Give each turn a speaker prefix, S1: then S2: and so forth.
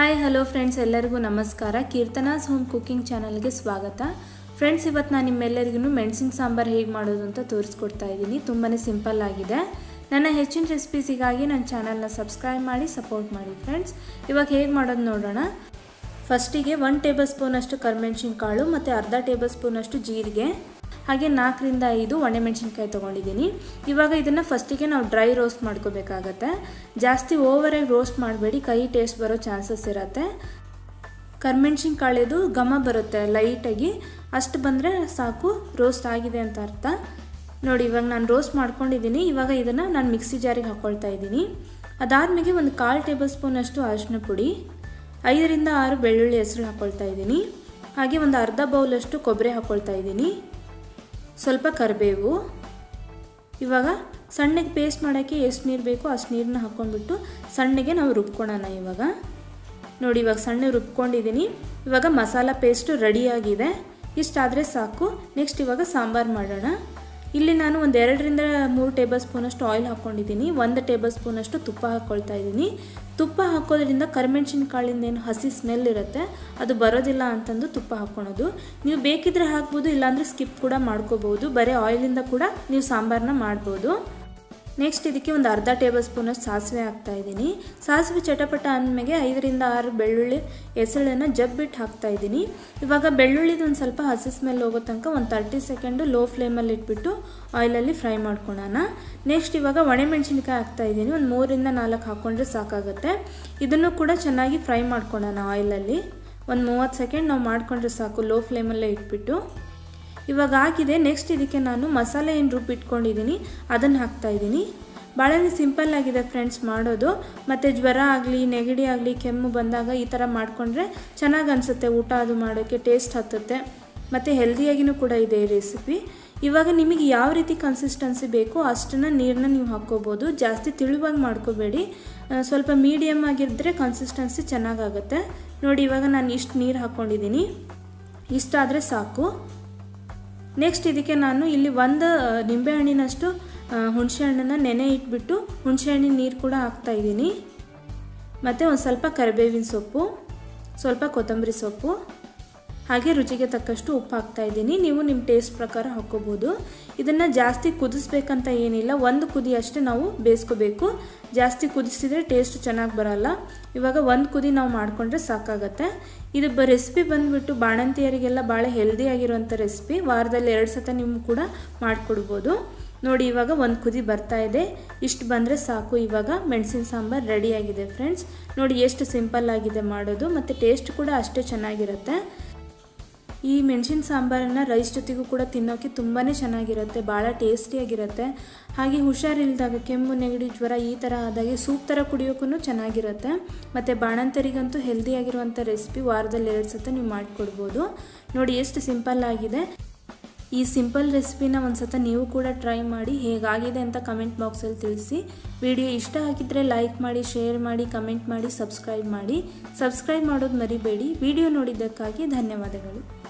S1: hi hello friends ಎಲ್ಲರಿಗೂ ನಮಸ್ಕಾರ ಕೀರ್ತನಾಸ್ home cooking ಚಾನಲ್ಗೆ ಸ್ವಾಗತ ಫ್ರೆಂಡ್ಸ್ ಇವತ್ತು ನಾನು ನಿಮ್ಮೆಲ್ಲರಿಗೂ ಮೆಣಸಿನ ಸಾಂಬಾರು ಹೇಗೆ ಮಾಡೋದು ಅಂತ ತೋರಿಸ್ಕೊಡ್ತಾ ಇದ್ದೀನಿ ತುಂಬಾ ಸಿಂಪಲ್ ಆಗಿದೆ ನನ್ನ ಹೆಚ್ಚಿನ ರೆಸಿಪೀಸಿಗಾಗಿ ನನ್ನ ಚಾನಲ್ನ ಸಬ್ಸ್ಕ್ರೈಬ್ ಮಾಡಿ ಸಪೋರ್ಟ್ ಮಾಡಿ ಫ್ರೆಂಡ್ಸ್ ಇವಾಗ ಹೇಗೆ ಮಾಡೋದು ನೋಡೋಣ ಫಸ್ಟಿಗೆ ಒನ್ ಟೇಬಲ್ ಸ್ಪೂನಷ್ಟು ಕರಿಮೆಣಸಿನ್ಕಾಳು ಮತ್ತು ಅರ್ಧ ಟೇಬಲ್ ಸ್ಪೂನಷ್ಟು ಜೀರಿಗೆ ಹಾಗೆ ನಾಲ್ಕರಿಂದ ಐದು ಒಣಮೆಣಸಿನ್ಕಾಯಿ ತೊಗೊಂಡಿದ್ದೀನಿ ಇವಾಗ ಇದನ್ನು ಫಸ್ಟಿಗೆ ನಾವು ಡ್ರೈ ರೋಸ್ಟ್ ಮಾಡ್ಕೋಬೇಕಾಗತ್ತೆ ಜಾಸ್ತಿ ಓವರಾಗಿ ರೋಸ್ಟ್ ಮಾಡಬೇಡಿ ಕೈ ಟೇಸ್ಟ್ ಬರೋ ಚಾನ್ಸಸ್ ಇರತ್ತೆ ಕರ್ಮೆಣ್ಸಿನ್ಕಾಳಿದು ಘಮ ಬರುತ್ತೆ ಲೈಟಾಗಿ ಅಷ್ಟು ಬಂದರೆ ಸಾಕು ರೋಸ್ಟ್ ಆಗಿದೆ ಅಂತ ಅರ್ಥ ನೋಡಿ ಇವಾಗ ನಾನು ರೋಸ್ಟ್ ಮಾಡ್ಕೊಂಡಿದ್ದೀನಿ ಇವಾಗ ಇದನ್ನು ನಾನು ಮಿಕ್ಸಿ ಜಾರಿಗೆ ಹಾಕ್ಕೊಳ್ತಾ ಇದ್ದೀನಿ ಅದಾದಮೇಲೆ ಒಂದು ಕಾಲು ಟೇಬಲ್ ಸ್ಪೂನಷ್ಟು ಅರಿಶಿನ ಪುಡಿ ಐದರಿಂದ ಆರು ಬೆಳ್ಳುಳ್ಳಿ ಹೆಸರು ಹಾಕ್ಕೊಳ್ತಾ ಇದ್ದೀನಿ ಹಾಗೆ ಒಂದು ಅರ್ಧ ಬೌಲಷ್ಟು ಕೊಬ್ಬರಿ ಹಾಕ್ಕೊಳ್ತಾ ಇದ್ದೀನಿ ಸ್ವಲ್ಪ ಕರಿಬೇವು ಇವಾಗ ಸಣ್ಣಗೆ ಪೇಸ್ಟ್ ಮಾಡೋಕ್ಕೆ ಎಷ್ಟು ನೀರು ಬೇಕೋ ಅಷ್ಟು ನೀರನ್ನ ಹಾಕ್ಕೊಂಡ್ಬಿಟ್ಟು ಸಣ್ಣಗೆ ನಾವು ರುಬ್ಕೊಳ್ಳೋಣ ಇವಾಗ ನೋಡಿ ಇವಾಗ ಸಣ್ಣ ರುಬ್ಕೊಂಡಿದ್ದೀನಿ ಇವಾಗ ಮಸಾಲ ಪೇಸ್ಟು ರೆಡಿಯಾಗಿದೆ ಇಷ್ಟಾದರೆ ಸಾಕು ನೆಕ್ಸ್ಟ್ ಇವಾಗ ಸಾಂಬಾರು ಮಾಡೋಣ ಇಲ್ಲಿ ನಾನು ಒಂದು ಎರಡರಿಂದ ಮೂರು ಟೇಬಲ್ ಸ್ಪೂನಷ್ಟು ಆಯಿಲ್ ಹಾಕ್ಕೊಂಡಿದ್ದೀನಿ ಒಂದು ಟೇಬಲ್ ಸ್ಪೂನಷ್ಟು ತುಪ್ಪ ಹಾಕ್ಕೊಳ್ತಾ ಇದ್ದೀನಿ ತುಪ್ಪ ಹಾಕೋದ್ರಿಂದ ಕರಿಮೆಣ್ಸಿನ್ಕಾಳಿಂದ ಏನು ಹಸಿ ಸ್ಮೆಲ್ ಇರುತ್ತೆ ಅದು ಬರೋದಿಲ್ಲ ಅಂತಂದು ತುಪ್ಪ ಹಾಕ್ಕೊಳೋದು ನೀವು ಬೇಕಿದ್ರೆ ಹಾಕ್ಬೋದು ಇಲ್ಲಾಂದರೆ ಸ್ಕಿಪ್ ಕೂಡ ಮಾಡ್ಕೋಬೋದು ಬರೀ ಆಯಿಲಿಂದ ಕೂಡ ನೀವು ಸಾಂಬಾರನ್ನ ಮಾಡ್ಬೋದು ನೆಕ್ಸ್ಟ್ ಇದಕ್ಕೆ ಒಂದು ಅರ್ಧ ಟೇಬಲ್ ಸ್ಪೂನಷ್ಟು ಸಾಸಿವೆ ಹಾಕ್ತಾ ಇದ್ದೀನಿ ಸಾಸಿವೆ ಚಟಪಟ ಅಂದಮೇಲೆ ಐದರಿಂದ ಆರು ಬೆಳ್ಳುಳ್ಳಿ ಹೆಸಳನ್ನು ಜಬ್ಬಿಟ್ಟು ಹಾಕ್ತಾ ಇದ್ದೀನಿ ಇವಾಗ ಬೆಳ್ಳುಳ್ಳಿದು ಒಂದು ಸ್ವಲ್ಪ ಹಸಿ ಸ್ಮೆಲ್ ಹೋಗೋ ತನಕ ಒಂದು ತರ್ಟಿ ಸೆಕೆಂಡು ಲೋ ಫ್ಲೇಮಲ್ಲಿ ಇಟ್ಬಿಟ್ಟು ಆಯಿಲಲ್ಲಿ ಫ್ರೈ ಮಾಡ್ಕೊಳ್ಳೋಣ ನೆಕ್ಸ್ಟ್ ಇವಾಗ ಒಣಮೆಣಸಿನ್ಕಾಯಿ ಹಾಕ್ತಾ ಇದ್ದೀನಿ ಒಂದು ಮೂರಿಂದ ನಾಲ್ಕು ಹಾಕ್ಕೊಂಡ್ರೆ ಸಾಕಾಗುತ್ತೆ ಇದನ್ನು ಕೂಡ ಚೆನ್ನಾಗಿ ಫ್ರೈ ಮಾಡ್ಕೊಳ್ಳೋಣ ಆಯಿಲಲ್ಲಿ ಒಂದು ಮೂವತ್ತು ಸೆಕೆಂಡ್ ನಾವು ಮಾಡಿಕೊಂಡ್ರೆ ಸಾಕು ಲೋ ಫ್ಲೇಮಲ್ಲೇ ಇಟ್ಬಿಟ್ಟು ಇವಾಗ ಆಗಿದೆ ನೆಕ್ಸ್ಟ್ ಇದಕ್ಕೆ ನಾನು ಮಸಾಲೆ ಏನು ರುಬ್ಬಿಟ್ಕೊಂಡಿದ್ದೀನಿ ಅದನ್ನು ಹಾಕ್ತಾಯಿದ್ದೀನಿ ಭಾಳನೇ ಸಿಂಪಲ್ ಆಗಿದೆ ಫ್ರೆಂಡ್ಸ್ ಮಾಡೋದು ಮತ್ತು ಜ್ವರ ಆಗಲಿ ನೆಗಡಿ ಆಗಲಿ ಕೆಮ್ಮು ಬಂದಾಗ ಈ ಥರ ಮಾಡಿಕೊಂಡ್ರೆ ಚೆನ್ನಾಗಿ ಅನಿಸುತ್ತೆ ಊಟ ಅದು ಮಾಡೋಕ್ಕೆ ಟೇಸ್ಟ್ ಹತ್ತುತ್ತೆ ಮತ್ತು ಹೆಲ್ದಿಯಾಗಿಯೂ ಕೂಡ ಇದೆ ಈ ರೆಸಿಪಿ ಇವಾಗ ನಿಮಗೆ ಯಾವ ರೀತಿ ಕನ್ಸಿಸ್ಟೆನ್ಸಿ ಬೇಕೋ ಅಷ್ಟನ್ನು ನೀರನ್ನ ನೀವು ಹಾಕ್ಕೋಬೋದು ಜಾಸ್ತಿ ತಿಳಿವಾಗಿ ಮಾಡ್ಕೋಬೇಡಿ ಸ್ವಲ್ಪ ಮೀಡಿಯಮ್ ಆಗಿದ್ದರೆ ಕನ್ಸಿಸ್ಟೆನ್ಸಿ ಚೆನ್ನಾಗಾಗುತ್ತೆ ನೋಡಿ ಇವಾಗ ನಾನು ಇಷ್ಟು ನೀರು ಹಾಕ್ಕೊಂಡಿದ್ದೀನಿ ಇಷ್ಟಾದರೆ ಸಾಕು ನೆಕ್ಸ್ಟ್ ಇದಕ್ಕೆ ನಾನು ಇಲ್ಲಿ ಒಂದು ನಿಂಬೆಹಣ್ಣಿನಷ್ಟು ಹುಣಸೆಹಣ್ಣನ್ನು ನೆನೆ ಇಟ್ಬಿಟ್ಟು ಹುಣಸೆಹಣ್ಣಿನ ನೀರು ಕೂಡ ಹಾಕ್ತಾಯಿದ್ದೀನಿ ಮತ್ತು ಒಂದು ಸ್ವಲ್ಪ ಕರಿಬೇವಿನ ಸೊಪ್ಪು ಸ್ವಲ್ಪ ಕೊತ್ತಂಬರಿ ಸೊಪ್ಪು ಹಾಗೆ ರುಚಿಗೆ ತಕ್ಕಷ್ಟು ಉಪ್ಪು ಹಾಕ್ತಾಯಿದ್ದೀನಿ ನೀವು ನಿಮ್ಮ ಟೇಸ್ಟ್ ಪ್ರಕಾರ ಹಾಕ್ಕೋಬೋದು ಇದನ್ನು ಜಾಸ್ತಿ ಕುದಿಸ್ಬೇಕಂತ ಏನಿಲ್ಲ ಒಂದು ಕುದಿ ಅಷ್ಟೇ ನಾವು ಬೇಯಿಸ್ಕೋಬೇಕು ಜಾಸ್ತಿ ಕುದಿಸಿದರೆ ಟೇಸ್ಟ್ ಚೆನ್ನಾಗಿ ಬರಲ್ಲ ಇವಾಗ ಒಂದು ಕುದಿ ನಾವು ಮಾಡಿಕೊಂಡ್ರೆ ಸಾಕಾಗತ್ತೆ ಇದು ಬ ರೆಸಿಪಿ ಬಂದುಬಿಟ್ಟು ಬಾಣಂತಿಯರಿಗೆಲ್ಲ ಭಾಳ ಹೆಲ್ದಿಯಾಗಿರುವಂಥ ರೆಸಿಪಿ ವಾರದಲ್ಲಿ ಎರಡು ಸತ ನೀವು ಕೂಡ ಮಾಡಿಕೊಡ್ಬೋದು ನೋಡಿ ಇವಾಗ ಒಂದು ಕುದಿ ಬರ್ತಾ ಇದೆ ಇಷ್ಟು ಬಂದರೆ ಸಾಕು ಇವಾಗ ಮೆಣಸಿನ ಸಾಂಬಾರು ರೆಡಿಯಾಗಿದೆ ಫ್ರೆಂಡ್ಸ್ ನೋಡಿ ಎಷ್ಟು ಸಿಂಪಲ್ ಆಗಿದೆ ಮಾಡೋದು ಮತ್ತು ಟೇಸ್ಟ್ ಕೂಡ ಅಷ್ಟೇ ಚೆನ್ನಾಗಿರುತ್ತೆ ಈ ಮೆಣಸಿನ ಸಾಂಬಾರನ್ನು ರೈಸ್ ಜೊತೆಗೂ ಕೂಡ ತಿನ್ನೋಕ್ಕೆ ತುಂಬಾ ಚೆನ್ನಾಗಿರುತ್ತೆ ಭಾಳ ಟೇಸ್ಟಿಯಾಗಿರುತ್ತೆ ಹಾಗೆ ಹುಷಾರಿಲ್ದಾಗ ಕೆಮ್ಮು ನೆಗಡಿ ಜ್ವರ ಈ ಥರ ಆದಾಗೆ ಸೂಪ್ ಥರ ಕುಡಿಯೋಕ್ಕೂ ಚೆನ್ನಾಗಿರುತ್ತೆ ಮತ್ತು ಬಾಣಂತರಿಗಂತೂ ಹೆಲ್ದಿಯಾಗಿರುವಂಥ ರೆಸಿಪಿ ವಾರದಲ್ಲಿ ಎರಡು ಸತ ನೀವು ಮಾಡಿಕೊಡ್ಬೋದು ನೋಡಿ ಎಷ್ಟು ಸಿಂಪಲ್ ಆಗಿದೆ ಈ ಸಿಂಪಲ್ ರೆಸಿಪಿನ ಒಂದು ಸತ ನೀವು ಕೂಡ ಟ್ರೈ ಮಾಡಿ ಹೇಗಾಗಿದೆ ಅಂತ ಕಮೆಂಟ್ ಬಾಕ್ಸಲ್ಲಿ ತಿಳಿಸಿ ವಿಡಿಯೋ ಇಷ್ಟ ಆಗಿದ್ದರೆ ಲೈಕ್ ಮಾಡಿ ಶೇರ್ ಮಾಡಿ ಕಮೆಂಟ್ ಮಾಡಿ ಸಬ್ಸ್ಕ್ರೈಬ್ ಮಾಡಿ ಸಬ್ಸ್ಕ್ರೈಬ್ ಮಾಡೋದು ಮರಿಬೇಡಿ ವಿಡಿಯೋ ನೋಡಿದ್ದಕ್ಕಾಗಿ ಧನ್ಯವಾದಗಳು